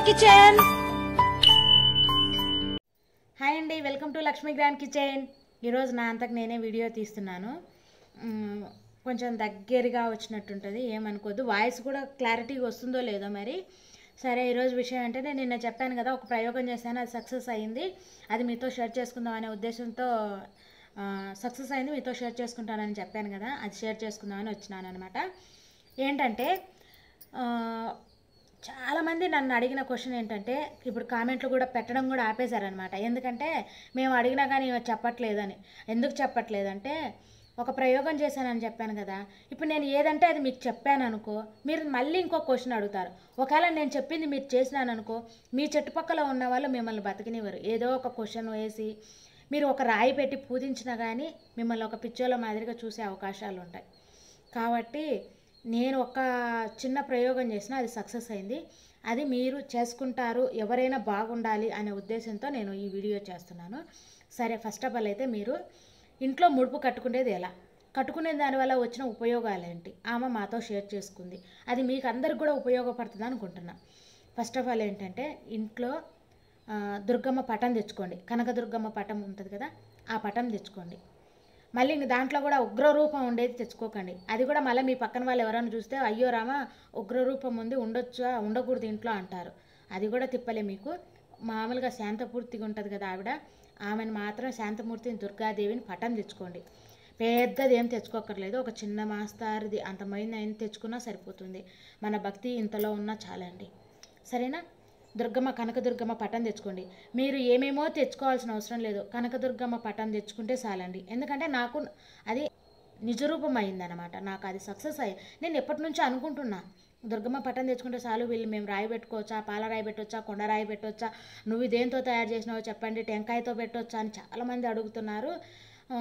kitchen hi అండి welcome to Lakshmi grand kitchen ఈరోజు నా అంతకు నేనే వీడియో తీస్తున్నాను మ్, కొంచెం దగ్గరగా వచ్చినట్టుంటుంది ఏమనుకోద్దు వాయిస్ కూడా క్లారిటీగా వస్తుందో లేదో మరి సరే ఈరోజు విషయం అంటే నేను నిన్న చెప్పాను కదా ఒక ప్రయోగం చేశాను అది సక్సెస్ అయింది అది మీతో షేర్ చేసుకుందాం అనే ఉద్దేశంతో సక్సెస్ అయింది మీతో షేర్ చేసుకుంటానని చెప్పాను కదా అది షేర్ చేసుకుందామని వచ్చినాను అనమాట ఏంటంటే ఆ, చాలామంది నన్ను అడిగిన క్వశ్చన్ ఏంటంటే ఇప్పుడు కామెంట్లు కూడా పెట్టడం కూడా ఆపేశారనమాట ఎందుకంటే మేము అడిగినా కానీ ఈమె చెప్పట్లేదని ఎందుకు చెప్పట్లేదంటే ఒక ప్రయోగం చేశానని చెప్పాను కదా ఇప్పుడు నేను ఏదంటే అది మీకు చెప్పాను అనుకో మీరు మళ్ళీ ఇంకో క్వశ్చన్ అడుగుతారు ఒకవేళ నేను చెప్పింది మీరు చేసినాను అనుకో మీ చుట్టుపక్కల ఉన్న వాళ్ళు మిమ్మల్ని బతికినివ్వరు ఏదో ఒక క్వశ్చన్ వేసి మీరు ఒక రాయి పెట్టి పూజించినా కానీ మిమ్మల్ని ఒక పిచ్చోల మాదిరిగా చూసే అవకాశాలు ఉంటాయి కాబట్టి నేను ఒక చిన్న ప్రయోగం చేసిన అది సక్సెస్ అయింది అది మీరు చేసుకుంటారు ఎవరైనా బాగుండాలి అనే ఉద్దేశంతో నేను ఈ వీడియో చేస్తున్నాను సరే ఫస్ట్ ఆఫ్ ఆల్ అయితే మీరు ఇంట్లో ముడుపు కట్టుకునేది ఎలా కట్టుకునే దానివల్ల వచ్చిన ఉపయోగాలు ఏంటి ఆమె మాతో షేర్ చేసుకుంది అది మీకు అందరికి కూడా ఉపయోగపడుతుంది అనుకుంటున్నా ఫస్ట్ ఆఫ్ ఆల్ ఏంటంటే ఇంట్లో ఆ, దుర్గమ్మ పటం తెచ్చుకోండి కనకదుర్గమ్మ పటం ఉంటుంది కదా ఆ పటం తెచ్చుకోండి మళ్ళీ ఇంక దాంట్లో కూడా ఉగ్రరూపం ఉండేది తెచ్చుకోకండి అది కూడా మళ్ళీ మీ పక్కన వాళ్ళు ఎవరైనా చూస్తే అయ్యో రామా ఉగ్రరూపం ఉంది ఉండొచ్చా ఉండకూడదు ఇంట్లో అంటారు అది కూడా తిప్పలే మీకు మామూలుగా శాంతపూర్తిగా ఉంటుంది కదా ఆవిడ ఆమెను మాత్రం శాంతమూర్తిని దుర్గాదేవిని పటం తెచ్చుకోండి పెద్దది ఏం తెచ్చుకోకర్లేదు ఒక చిన్న మాస్తారిది అంతమైన అయిన తెచ్చుకున్నా సరిపోతుంది మన భక్తి ఇంతలో ఉన్నా చాలండి సరేనా దుర్గమ్మ కనకదుర్గమ్మ పటం తెచ్చుకోండి మీరు ఏమేమో తెచ్చుకోవాల్సిన అవసరం లేదు కనకదుర్గమ్మ పటం తెచ్చుకుంటే చాలండి ఎందుకంటే నాకు అది నిజరూపం అయిందనమాట నాకు అది సక్సెస్ అయ్యి నేను ఎప్పటి నుంచో అనుకుంటున్నా దుర్గమ్మ పటం తెచ్చుకుంటే చాలు వీళ్ళు మేము రాయి పెట్టుకోవచ్చా పాల రాయి పెట్టొచ్చా కొండ రాయి పెట్టొచ్చా నువ్వు దేంతో తయారు చేసినావో చెప్పండి టెంకాయతో పెట్టొచ్చా అని చాలామంది అడుగుతున్నారు ఆ,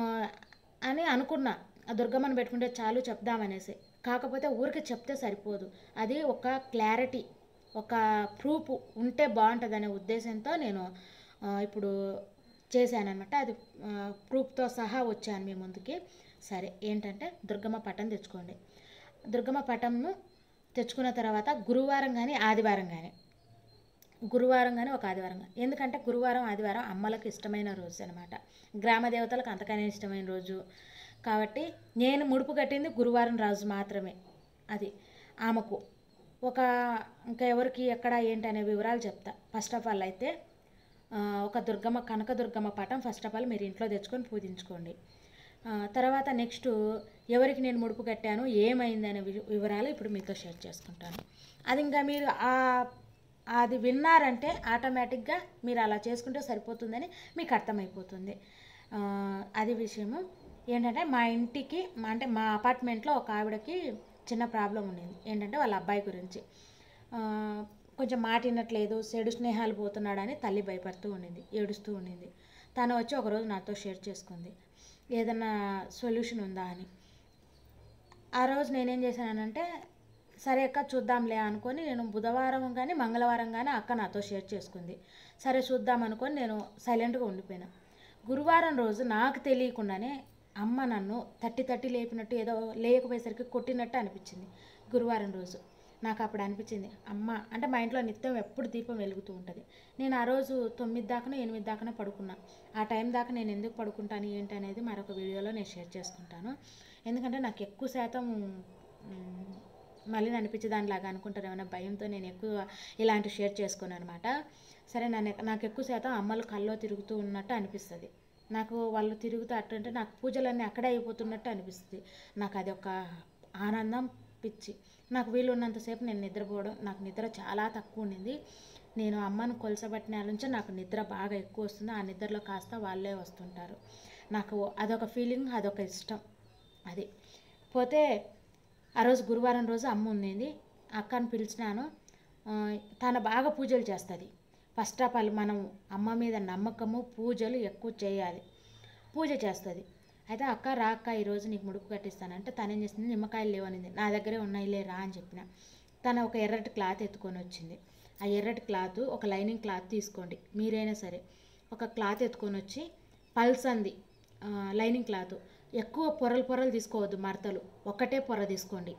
అని అనుకున్నా ఆ దుర్గమ్మని పెట్టుకుంటే చాలు చెప్దామనేసి కాకపోతే ఊరికి చెప్తే సరిపోదు అది ఒక క్లారిటీ ఒక ప్రూఫ్ ఉంటే బాగుంటుందనే ఉద్దేశంతో నేను ఆ, ఇప్పుడు చేశానమాట అది ప్రూఫ్తో సహా వచ్చాను మీ ముందుకి సరే ఏంటంటే దుర్గమ్మ పటం తెచ్చుకోండి దుర్గమ్మ పటంను తెచ్చుకున్న తర్వాత గురువారం కానీ ఆదివారం కానీ గురువారం కానీ ఒక ఆదివారం కానీ ఎందుకంటే గురువారం ఆదివారం అమ్మలకు ఇష్టమైన రోజు అనమాట గ్రామ దేవతలకు అంతకనే ఇష్టమైన రోజు కాబట్టి నేను ముడుపు కట్టింది గురువారం రోజు మాత్రమే అది ఆమెకు ఒక ఇంకా ఎవరికి ఎక్కడ ఏంటి అనే వివరాలు చెప్తా ఫస్ట్ ఆఫ్ ఆల్ అయితే ఆ, ఒక దుర్గమ్మ కనక దుర్గమ్మ పటం ఫస్ట్ ఆఫ్ ఆల్ మీరు ఇంట్లో తెచ్చుకొని పూజించుకోండి ఆ, తర్వాత నెక్స్ట్ ఎవరికి నేను ముడుపు కట్టాను ఏమైంది అనే వి- వివరాలు ఇప్పుడు మీతో షేర్ చేసుకుంటాను అది ఇంకా మీరు ఆ అది విన్నారంటే ఆటోమేటిక్గా మీరు అలా చేసుకుంటే సరిపోతుందని మీకు అర్థమైపోతుంది ఆ, అది విషయము ఏంటంటే మా ఇంటికి మా అంటే మా అపార్ట్మెంట్లో ఒక ఆవిడకి చిన్న ప్రాబ్లం ఉండింది ఏంటంటే వాళ్ళ అబ్బాయి గురించి ఆ, కొంచెం మాట వినట్లేదు చెడు స్నేహాలు పోతున్నాడని తల్లి భయపడుతూ ఉండింది ఏడుస్తూ ఉండింది తను వచ్చి ఒకరోజు నాతో షేర్ చేసుకుంది ఏదన్నా సొల్యూషన్ ఉందా అని ఆ రోజు నేనేం చేశానంటే సరే అక్క చూద్దాంలే అనుకొని నేను బుధవారం కానీ మంగళవారం కానీ అక్క నాతో షేర్ చేసుకుంది సరే చూద్దాం అనుకొని నేను సైలెంట్గా ఉండిపోయినా గురువారం రోజు నాకు తెలియకుండానే అమ్మ నన్ను తట్టి తట్టి లేపినట్టు ఏదో లేకపోయేసరికి కొట్టినట్టు అనిపించింది గురువారం రోజు నాకు అప్పుడు అనిపించింది అమ్మ అంటే మా ఇంట్లో నిత్యం ఎప్పుడు దీపం వెలుగుతూ ఉంటుంది నేను ఆ రోజు తొమ్మిది దాకానో ఎనిమిది దాకానో పడుకున్నా ఆ టైం దాకా నేను ఎందుకు పడుకుంటాను ఏంటి అనేది మరొక వీడియోలో నేను షేర్ చేసుకుంటాను ఎందుకంటే నాకు ఎక్కువ శాతం మ్, మళ్ళీ అనిపించే దానిలాగా అనుకుంటారు ఏమైనా భయంతో నేను ఎక్కువ ఇలాంటి షేర్ చేసుకోను అనమాట సరే నన్ను నాకు ఎక్కువ శాతం అమ్మలు కల్లో తిరుగుతూ ఉన్నట్టు అనిపిస్తుంది నాకు వాళ్ళు తిరుగుతూ అట్టు అంటే నాకు పూజలన్నీ అక్కడే అయిపోతున్నట్టు అనిపిస్తుంది నాకు అది ఒక ఆనందం పిచ్చి నాకు వీలు ఉన్నంతసేపు నేను నిద్రపోవడం నాకు నిద్ర చాలా తక్కువ ఉండింది నేను అమ్మను కొలసబట్టిన నాళ్ళ నుంచి నాకు నిద్ర బాగా ఎక్కువ వస్తుంది ఆ నిద్రలో కాస్త వాళ్ళే వస్తుంటారు నాకు అదొక ఫీలింగ్ అదొక ఇష్టం అది పోతే ఆ రోజు గురువారం రోజు అమ్మ ఉండింది అక్కని పిలిచినాను ఆ, తను బాగా పూజలు చేస్తుంది ఫస్ట్ ఆఫ్ ఆల్ మనం అమ్మ మీద నమ్మకము పూజలు ఎక్కువ చేయాలి పూజ చేస్తుంది అయితే అక్క రా అక్క ఈరోజు నీకు ముడుపు కట్టిస్తానంటే తను ఏం చేసింది నిమ్మకాయలు లేవనింది నా దగ్గరే ఉన్నాయిలే రా అని చెప్పిన తను ఒక ఎర్రటి క్లాత్ ఎత్తుకొని వచ్చింది ఆ ఎర్రటి క్లాత్ ఒక లైనింగ్ క్లాత్ తీసుకోండి మీరైనా సరే ఒక క్లాత్ ఎత్తుకొని వచ్చి పల్స్ అంది ఆ, లైనింగ్ క్లాత్ ఎక్కువ పొరలు పొరలు తీసుకోవద్దు మడతలు ఒక్కటే పొర తీసుకోండి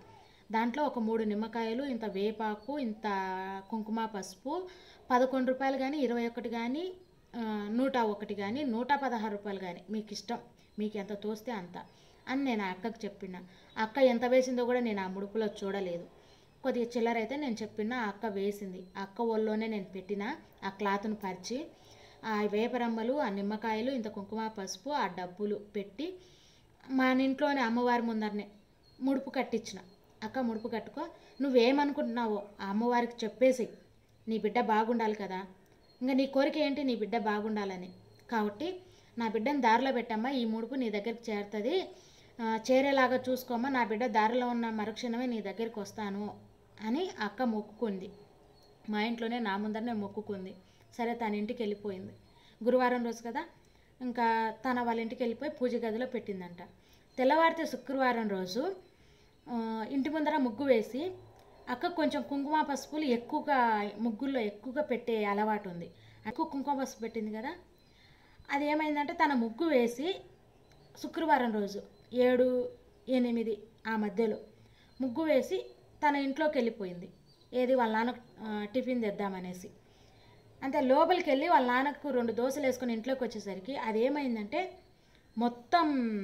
దాంట్లో ఒక మూడు నిమ్మకాయలు ఇంత వేపాకు ఇంత కుంకుమ పసుపు పదకొండు రూపాయలు కానీ ఇరవై ఒకటి కానీ ఆ, నూట ఒకటి కానీ నూట పదహారు రూపాయలు కానీ మీకు ఇష్టం మీకు ఎంత తోస్తే అంత అని నేను ఆ అక్కకు చెప్పిన ఆ అక్క ఎంత వేసిందో కూడా నేను ఆ ముడుపులో చూడలేదు కొద్దిగా చిల్లర అయితే నేను చెప్పిన ఆ అక్క వేసింది ఆ అక్క ఒళ్ళోనే నేను పెట్టిన ఆ క్లాత్ను పరిచి ఆ వేపరమ్మలు ఆ నిమ్మకాయలు ఇంత కుంకుమ పసుపు ఆ డబ్బులు పెట్టి మా ఇంట్లోనే అమ్మవారి ముందరనే ముడుపు కట్టించిన అక్క ముడుపు కట్టుకో నువ్వేమనుకుంటున్నావో ఆ అమ్మవారికి చెప్పేసి నీ బిడ్డ బాగుండాలి కదా ఇంకా నీ కోరిక ఏంటి నీ బిడ్డ బాగుండాలని కాబట్టి నా బిడ్డను దారిలో పెట్టమ్మా ఈ ముడుపు నీ దగ్గరికి చేరుతుంది ఆ, చేరేలాగా చూసుకోమ్మా నా బిడ్డ దారిలో ఉన్న మరుక్షణమే నీ దగ్గరికి వస్తాను అని అక్క మొక్కుకుంది మా ఇంట్లోనే నా ముందరనే మొక్కుకుంది సరే తన ఇంటికి వెళ్ళిపోయింది గురువారం రోజు కదా ఇంకా తన వాళ్ళ ఇంటికి వెళ్ళిపోయి పూజ గదిలో పెట్టిందంట తెల్లవారితే శుక్రవారం రోజు ఆ, ఇంటి ముందర ముగ్గు వేసి అక్క కొంచెం కుంకుమ పసుపులు ఎక్కువగా ముగ్గుల్లో ఎక్కువగా పెట్టే అలవాటు ఉంది ఎక్కువ కుంకుమ పసుపు పెట్టింది కదా అది ఏమైందంటే తన ముగ్గు వేసి శుక్రవారం రోజు ఏడు ఎనిమిది ఆ మధ్యలో ముగ్గు వేసి తన ఇంట్లోకి వెళ్ళిపోయింది ఏది వాళ్ళ నాన్న టిఫిన్ తెద్దామనేసి అంతే లోపలికి వెళ్ళి వాళ్ళ నాన్నకు రెండు దోశలు వేసుకొని ఇంట్లోకి వచ్చేసరికి అది ఏమైందంటే మొత్తం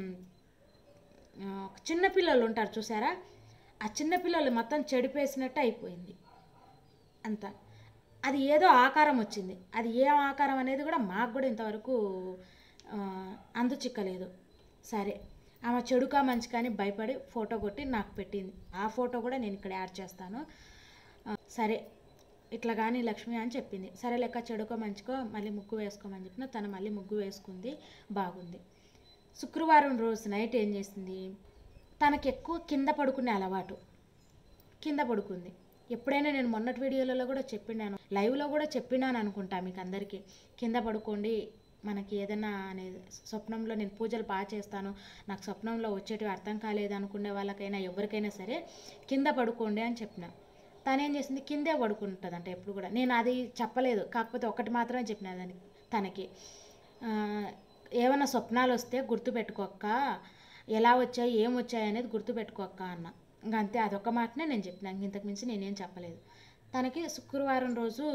ఆ, చిన్నపిల్లలు ఉంటారు చూసారా ఆ చిన్నపిల్లలు మొత్తం చెడిపేసినట్టు అయిపోయింది అంత అది ఏదో ఆకారం వచ్చింది అది ఏ ఆకారం అనేది కూడా మాకు కూడా ఇంతవరకు ఆ, అంతు చిక్కలేదు సరే ఆమె చెడుకా మంచి కానీ భయపడి ఫోటో కొట్టి నాకు పెట్టింది ఆ ఫోటో కూడా నేను ఇక్కడ యాడ్ చేస్తాను ఆ, సరే ఇట్లా కానీ లక్ష్మి అని చెప్పింది సరే లెక్క చెడుకో మంచికో మళ్ళీ ముగ్గు వేసుకోమని చెప్పిన తను మళ్ళీ ముగ్గు వేసుకుంది బాగుంది శుక్రవారం రోజు నైట్ ఏం చేసింది తనకి ఎక్కువ కింద పడుకునే అలవాటు కింద పడుకుంది ఎప్పుడైనా నేను మొన్నటి వీడియోలలో కూడా చెప్పినాను లైవ్లో కూడా చెప్పినాను అనుకుంటా మీకు అందరికీ కింద పడుకోండి మనకి ఏదైనా అనేది స్వప్నంలో నేను పూజలు బాగా చేస్తాను నాకు స్వప్నంలో వచ్చేటివి అర్థం కాలేదు అనుకునే వాళ్ళకైనా ఎవరికైనా సరే కింద పడుకోండి అని చెప్పిన తనేం చేసింది కిందే పడుకుంటుందంట ఎప్పుడు కూడా నేను అది చెప్పలేదు కాకపోతే ఒకటి మాత్రమే చెప్పిన దానికి తనకి ఆ, ఏమైనా స్వప్నాలు వస్తే గుర్తుపెట్టుకోక్క ఎలా వచ్చాయి ఏం వచ్చాయి అనేది గుర్తుపెట్టుకోక్క అన్న ఇంకా అంతే అదొక మాటనే నేను చెప్పిన ఇంక ఇంతకు మించి నేనేం చెప్పలేదు తనకి శుక్రవారం రోజు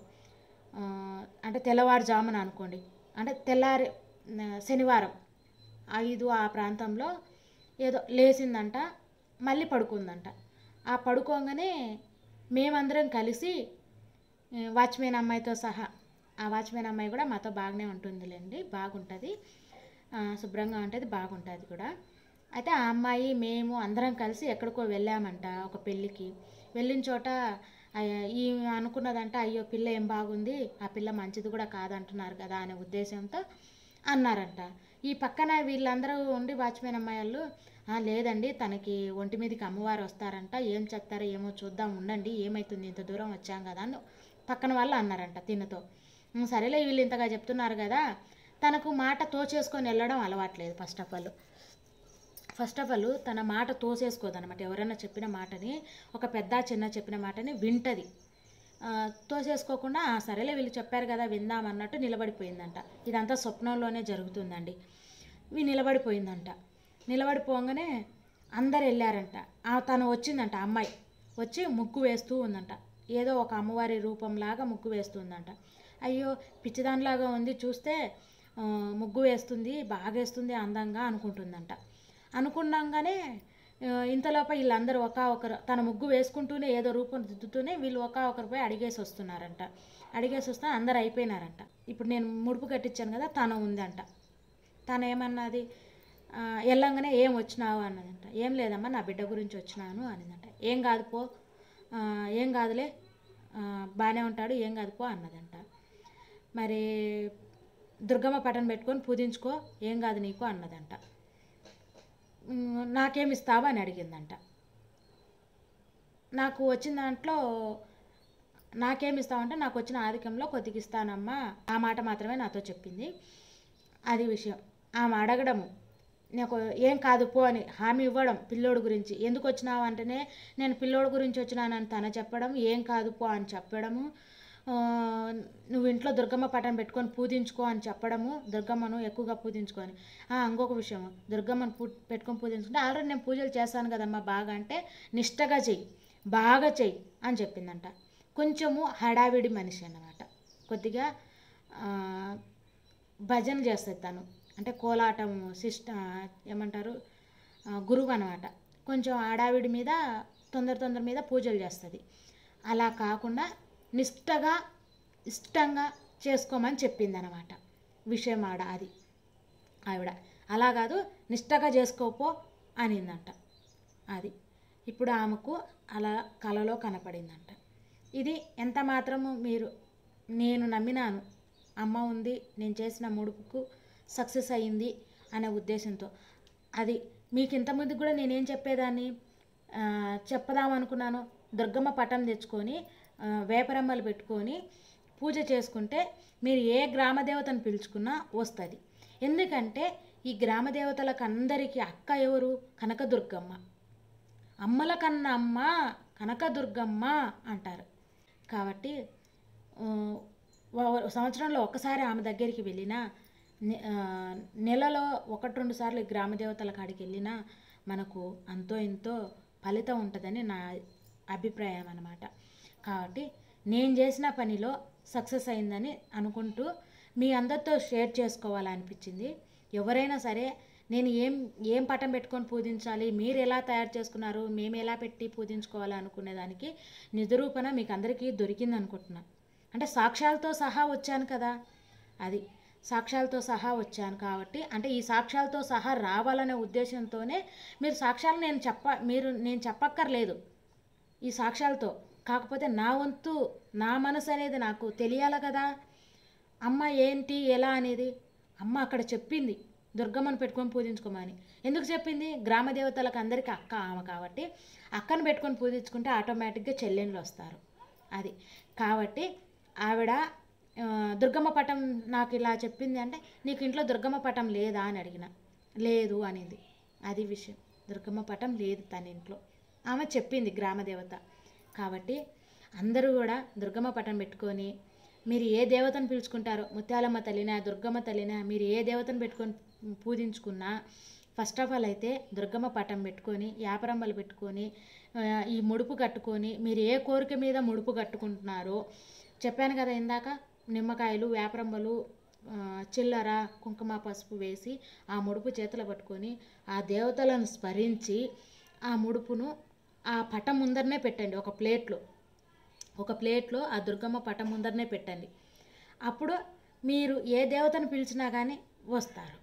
ఆ, అంటే తెల్లవారుజామున అనుకోండి అంటే తెల్లారి ఆ, శనివారం ఐదు ఆ ప్రాంతంలో ఏదో లేచిందంట మళ్ళీ పడుకుందంట ఆ పడుకోగానే మేమందరం కలిసి ఆ, వాచ్మెన్ అమ్మాయితో సహా ఆ వాచ్మెన్ అమ్మాయి కూడా మాతో బాగానే ఉంటుందిలేండి బాగుంటుంది ఆ, శుభ్రంగా ఉంటుంది బాగుంటుంది కూడా అయితే ఆ అమ్మాయి మేము అందరం కలిసి ఎక్కడికో వెళ్ళామంట ఒక పెళ్ళికి వెళ్ళిన చోట అయ్య- ఈ అనుకున్నదంట అయ్యో పిల్ల ఏం బాగుంది ఆ పిల్ల మంచిది కూడా కాదంటున్నారు కదా అనే ఉద్దేశంతో అన్నారంట ఈ పక్కన వీళ్ళందరూ ఉండి వాచ్మెన్ అమ్మాయి వాళ్ళు "ఆ, లేదండి తనకి ఒంటి మీదకి అమ్మవారు వస్తారంట ఏం చెప్తారో ఏమో చూద్దాం ఉండండి ఏమవుతుంది ఇంత దూరం వచ్చాం కదా అని పక్కన వాళ్ళు అన్నారంట తినతో "ఉం, సరేలే వీళ్ళు ఇంతగా చెప్తున్నారు కదా తనకు మాట తోచేసుకొని వెళ్ళడం అలవాట్లేదు first of all first of all తన మాట తోసేసుకోదు అనమాట ఎవరైనా చెప్పిన మాటని ఒక పెద్ద చిన్న చెప్పిన మాటని వింటది ఆ, తోసేసుకోకుండా "ఆ, సరేలే వీళ్ళు చెప్పారు కదా విందాం అన్నట్టు నిలబడిపోయిందంట ఇదంతా స్వప్నంలోనే జరుగుతుందండి ఇవి నిలబడిపోయిందంట నిలబడిపోగానే అందరు వెళ్ళారంట ఆ తను వచ్చిందంట అమ్మాయి వచ్చి ముగ్గు వేస్తూ ఉందంట ఏదో ఒక అమ్మవారి రూపంలాగా ముగ్గు వేస్తుందంట అయ్యో పిచ్చిదానిలాగా ఉంది చూస్తే ఆ, ముగ్గు వేస్తుంది బాగా వేస్తుంది అందంగా అనుకుంటుందంట అనుకున్నాగానే ఆ, ఇంతలోప వీళ్ళందరూ ఒక ఒకరు తన ముగ్గు వేసుకుంటూనే ఏదో రూపం దిద్దుతూనే వీళ్ళు ఒక ఒకరిపై అడిగేసి వస్తున్నారంట అడిగేసి వస్తే అందరు అయిపోయినారంట ఇప్పుడు నేను ముడుపు కట్టించాను కదా తను ఉందంట తను ఏమన్నది ఆ, వెళ్ళంగానే ఏం వచ్చినావు అన్నదంట ఏం లేదమ్మా నా బిడ్డ గురించి వచ్చినాను అనిందంట ఏం కాదు పో ఆ, ఏం కాదులే ఆ, బాగానే ఉంటాడు ఏం కాదు పో అన్నదంట మరి దుర్గమ్మ పటం పెట్టుకొని పూజించుకో ఏం కాదు నీకు అన్నదంట "ఉమ్, నాకేం ఇస్తావా అని అడిగిందంట నాకు వచ్చిన దాంట్లో నాకేం ఇస్తావంటే నాకు వచ్చిన ఆధిక్యంలో కొద్దిగా ఇస్తానమ్మా ఆ మాట మాత్రమే నాతో చెప్పింది అది విషయం ఆమె అడగడము నాకు ఏం కాదు పో అని హామీ ఇవ్వడం పిల్లోడు గురించి ఎందుకు వచ్చినావు అంటేనే నేను పిల్లోడు గురించి వచ్చినానని తన చెప్పడం ఏం కాదు పో అని చెప్పడము ఆ, నువ్వు ఇంట్లో దుర్గమ్మ పటం పెట్టుకొని పూజించుకో అని చెప్పడము దుర్గమ్మను ఎక్కువగా పూజించుకొని ఆ, ఇంకొక విషయం దుర్గమ్మను పూ పెట్టుకొని పూజించుకుంటే ఆల్రెడీ నేను పూజలు చేస్తాను కదమ్మా బాగా అంటే నిష్టగా చెయ్యి బాగా చెయ్యి అని చెప్పిందంట కొంచెము హడావిడి మనిషి అన్నమాట కొద్దిగా ఆ, భజన చేస్తుంది తను అంటే కోలాటం సిస్ట ఏమంటారు ఆ, గురువు అనమాట కొంచెం ఆడావిడి మీద తొందర తొందర మీద పూజలు చేస్తుంది అలా కాకుండా నిష్టగా ఇష్టంగా చేసుకోమని చెప్పింది అనమాట విషయం ఆడ అది ఆవిడ అలా కాదు నిష్టగా చేసుకోపో అనిందంట అది ఇప్పుడు ఆమెకు అలా కలలో కనపడిందంట ఇది ఎంత మాత్రము మీరు నేను నమ్మినాను అమ్మ ఉంది నేను చేసిన ముడుపుకు సక్సెస్ అయ్యింది అనే ఉద్దేశంతో అది మీకు ఇంతకుముందు కూడా నేనేం చెప్పేదాన్ని ఆ, చెప్పదామనుకున్నాను దుర్గమ్మ పటం తెచ్చుకొని ఆ, వేపరమ్మలు పెట్టుకొని పూజ చేసుకుంటే మీరు ఏ గ్రామ దేవతను పిలుచుకున్నా వస్తుంది ఎందుకంటే ఈ గ్రామ దేవతలకు అందరికీ అక్క ఎవరు కనకదుర్గమ్మ అమ్మల కన్న అమ్మ కనకదుర్గమ్మ అంటారు కాబట్టి ఆ, వ- సంవత్సరంలో ఒక్కసారి ఆమె దగ్గరికి వెళ్ళినా నె- ఆ, నెలలో ఒకటి రెండు సార్లు ఈ గ్రామ దేవతల కాడికి వెళ్ళినా మనకు అంతో ఇంతో ఫలితం ఉంటుందని నా అభిప్రాయం అన్నమాట కాబట్టి నేను చేసిన పనిలో సక్సెస్ అయిందని అనుకుంటూ మీ అందరితో షేర్ చేసుకోవాలనిపించింది ఎవరైనా సరే నేను ఏం ఏం పటం పెట్టుకొని పూజించాలి మీరు ఎలా తయారు చేసుకున్నారు మేము ఎలా పెట్టి పూజించుకోవాలి అనుకునే దానికి నిజరూపణ మీకు అందరికీ దొరికింది అనుకుంటున్నా అంటే సాక్ష్యాలతో సహా వచ్చాను కదా అది సాక్ష్యాలతో సహా వచ్చాను కాబట్టి అంటే ఈ సాక్ష్యాలతో సహా రావాలనే ఉద్దేశంతోనే మీరు సాక్ష్యాలు నేను చెప్ప మీరు నేను చెప్పక్కర్లేదు ఈ సాక్ష్యాలతో కాకపోతే నా వంతు నా మనసు అనేది నాకు తెలియాలి కదా అమ్మ ఏంటి ఎలా అనేది అమ్మ అక్కడ చెప్పింది దుర్గమ్మను పెట్టుకొని పూజించుకోమని ఎందుకు చెప్పింది గ్రామ దేవతలకు అందరికీ అక్క ఆమె కాబట్టి అక్కను పెట్టుకొని పూజించుకుంటే ఆటోమేటిక్గా చెల్లెళ్ళు వస్తారు అది కాబట్టి ఆవిడ ఆ, దుర్గమ్మ పటం నాకు ఇలా చెప్పింది అంటే నీకు ఇంట్లో దుర్గమ్మ పటం లేదా అని అడిగిన లేదు అనింది అది విషయం దుర్గమ్మ పటం లేదు తన ఇంట్లో ఆమె చెప్పింది గ్రామదేవత కాబట్టి అందరూ కూడా దుర్గమ్మ పటం పెట్టుకొని మీరు ఏ దేవతను పిలుచుకుంటారో ముత్యాలమ్మ తల్లినా దుర్గమ్మ తల్లినా మీరు ఏ దేవతను పెట్టుకొని పూజించుకున్నా ఫస్ట్ ఆఫ్ ఆల్ అయితే దుర్గమ్మ పటం పెట్టుకొని యాపరంబలు పెట్టుకొని ఆ, ఈ ముడుపు కట్టుకొని మీరు ఏ కోరిక మీద ముడుపు కట్టుకుంటున్నారో చెప్పాను కదా ఇందాక నిమ్మకాయలు వేపరంబలు ఆ, చిల్లర కుంకుమ పసుపు వేసి ఆ ముడుపు చేతిలో పట్టుకొని ఆ దేవతలను స్మరించి ఆ ముడుపును ఆ పటం ముందరనే పెట్టండి ఒక ప్లేట్లో ఒక ప్లేట్లో ఆ దుర్గమ్మ పటం ముందరనే పెట్టండి అప్పుడు మీరు ఏ దేవతను పిలిచినా కానీ వస్తారు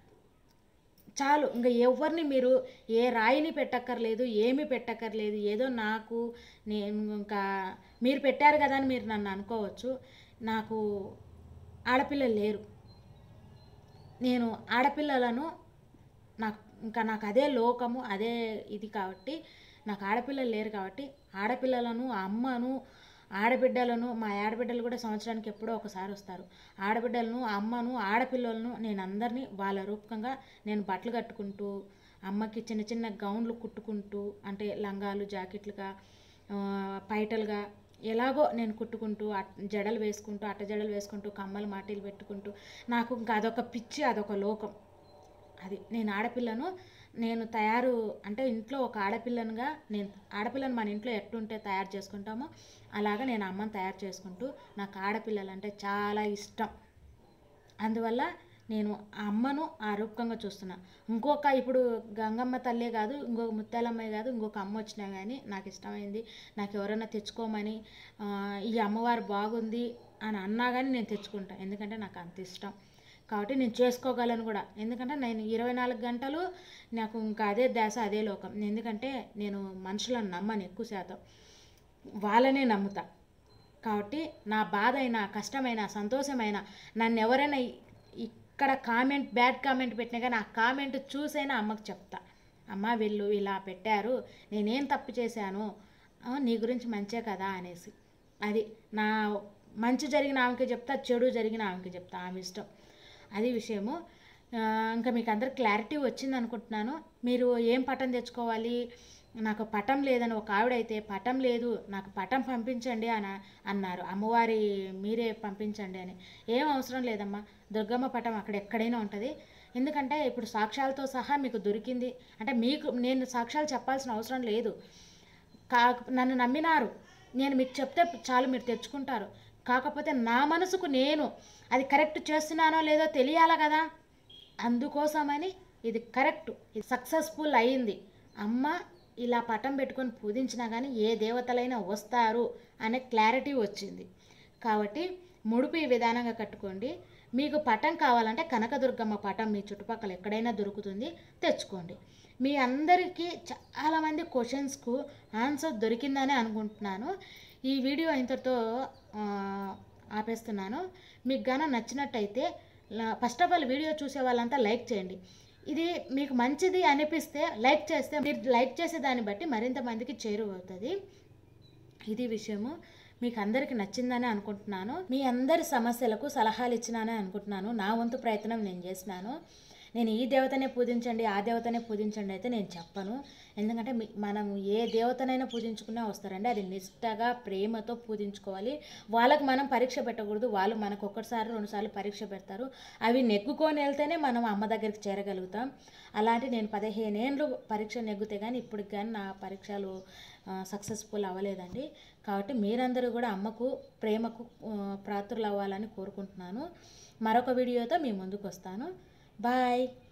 చాలు ఇంకా ఎవరిని మీరు ఏ రాయిని పెట్టక్కర్లేదు ఏమి పెట్టక్కర్లేదు ఏదో నాకు నేను ఇంకా మీరు పెట్టారు కదా అని మీరు నన్ను అనుకోవచ్చు నాకు ఆడపిల్లలు లేరు నేను ఆడపిల్లలను నాకు ఇంకా నాకు అదే లోకము అదే ఇది కాబట్టి నాకు ఆడపిల్లలు లేరు కాబట్టి ఆడపిల్లలను అమ్మను ఆడబిడ్డలను మా ఆడబిడ్డలు కూడా సంవత్సరానికి ఎప్పుడో ఒకసారి వస్తారు ఆడబిడ్డలను అమ్మను ఆడపిల్లలను నేను అందరినీ వాళ్ళ రూపకంగా నేను బట్టలు కట్టుకుంటూ అమ్మకి చిన్న చిన్న గౌన్లు కుట్టుకుంటూ అంటే లంగాలు జాకెట్లుగా ఆ, పైటలుగా ఎలాగో నేను కుట్టుకుంటూ అట్- జడలు వేసుకుంటూ అట్ట జడలు వేసుకుంటూ కమ్మలు మాటీలు పెట్టుకుంటూ నాకు ఇంకా అదొక పిచ్చి అదొక లోకం అది నేను ఆడపిల్లను నేను తయారు అంటే ఇంట్లో ఒక ఆడపిల్లనుగా నేను ఆడపిల్లను మన ఇంట్లో ఎట్టుంటే తయారు చేసుకుంటామో అలాగా నేను అమ్మని తయారు చేసుకుంటూ నాకు ఆడపిల్లలు అంటే చాలా ఇష్టం అందువల్ల నేను ఆ అమ్మను ఆ రూపకంగా చూస్తున్నా ఇంకొక ఇప్పుడు గంగమ్మ తల్లే కాదు ఇంకొక ముత్యాలమ్మే కాదు ఇంకొక అమ్మ వచ్చినా కానీ నాకు ఇష్టమైంది నాకు ఎవరైనా తెచ్చుకోమని ఆ, ఈ అమ్మవారు బాగుంది అని అన్నా కానీ నేను తెచ్చుకుంటా ఎందుకంటే నాకు అంత ఇష్టం కాబట్టి నేను చేసుకోగలను కూడా ఎందుకంటే నేను ఇరవై నాలుగు గంటలు నాకు ఇంకా అదే ధ్యాస అదే లోకం ఎందుకంటే నేను మనుషులను నమ్మను ఎక్కువ శాతం వాళ్ళనే నమ్ముతా కాబట్టి నా బాధ అయినా కష్టమైన సంతోషమైన నన్ను ఎవరైనా ఇ- ఇక్కడ కామెంట్ బ్యాడ్ కామెంట్ పెట్టినా కానీ ఆ కామెంట్ చూసైనా అమ్మకు చెప్తా అమ్మ వీళ్ళు ఇలా పెట్టారు నేనేం తప్పు చేశాను ఆ, నీ గురించి మంచే కదా అనేసి అది నా మంచి జరిగిన ఆమెకి చెప్తా చెడు జరిగిన ఆమెకి చెప్తా ఆమె ఇష్టం అది విషయము ఆ, ఇంకా మీకు అందరికి క్లారిటీ వచ్చింది అనుకుంటున్నాను మీరు ఏం పటం తెచ్చుకోవాలి నాకు పటం లేదని ఒక ఆవిడైతే పటం లేదు నాకు పటం పంపించండి అని అన్నారు అమ్మవారి మీరే పంపించండి అని ఏం అవసరం లేదమ్మా దుర్గమ్మ పటం అక్కడ ఎక్కడైనా ఉంటుంది ఎందుకంటే ఇప్పుడు సాక్ష్యాలతో సహా మీకు దొరికింది అంటే మీకు నేను సాక్ష్యాలు చెప్పాల్సిన అవసరం లేదు కా నన్ను నమ్మినారు నేను మీకు చెప్తే చాలు మీరు తెచ్చుకుంటారు కాకపోతే నా మనసుకు నేను అది కరెక్ట్ చేస్తున్నానో లేదో తెలియాలి కదా అందుకోసమని ఇది కరెక్ట్ ఇది సక్సెస్ఫుల్ అయింది అమ్మ ఇలా పటం పెట్టుకొని పూజించినా కానీ ఏ దేవతలైనా వస్తారు అనే క్లారిటీ వచ్చింది కాబట్టి ముడుపు ఈ విధానంగా కట్టుకోండి మీకు పటం కావాలంటే కనకదుర్గమ్మ పటం మీ చుట్టుపక్కల ఎక్కడైనా దొరుకుతుంది తెచ్చుకోండి మీ అందరికీ చాలామంది క్వశ్చన్స్కు ఆన్సర్ దొరికిందని అనుకుంటున్నాను ఈ వీడియో ఇంతటితో ఆ, ఆపేస్తున్నాను మీకు గాన నచ్చినట్టయితే ఫస్ట్ ఆఫ్ ఆల్ వీడియో చూసే వాళ్ళంతా లైక్ చేయండి ఇది మీకు మంచిది అనిపిస్తే లైక్ చేస్తే మీరు లైక్ చేసే దాన్ని బట్టి మరింత మందికి చేరువవుతుంది ఇది విషయము మీకు అందరికి నచ్చిందని అనుకుంటున్నాను మీ అందరి సమస్యలకు సలహాలు ఇచ్చినానని అనుకుంటున్నాను నా వంతు ప్రయత్నం నేను చేసినాను నేను ఈ దేవతనే పూజించండి ఆ దేవతనే పూజించండి అయితే నేను చెప్పను ఎందుకంటే మీ- మనం ఏ దేవతనైనా పూజించుకున్నా వస్తారండి అది నిష్టగా ప్రేమతో పూజించుకోవాలి వాళ్ళకి మనం పరీక్ష పెట్టకూడదు వాళ్ళు మనకు ఒక్కసారి రెండుసార్లు పరీక్ష పెడతారు అవి నెగ్గుకొని వెళ్తేనే మనం అమ్మ దగ్గరికి చేరగలుగుతాం అలాంటి నేను పదిహేను ఏళ్ళు పరీక్ష నెగ్గితే కానీ ఇప్పటికి కానీ నా పరీక్షలు సక్సెస్ఫుల్ అవ్వలేదండి కాబట్టి మీరందరూ కూడా అమ్మకు ప్రేమకు ఆ, పాత్రలు అవ్వాలని కోరుకుంటున్నాను మరొక వీడియోతో మీ ముందుకు వస్తాను బాయ్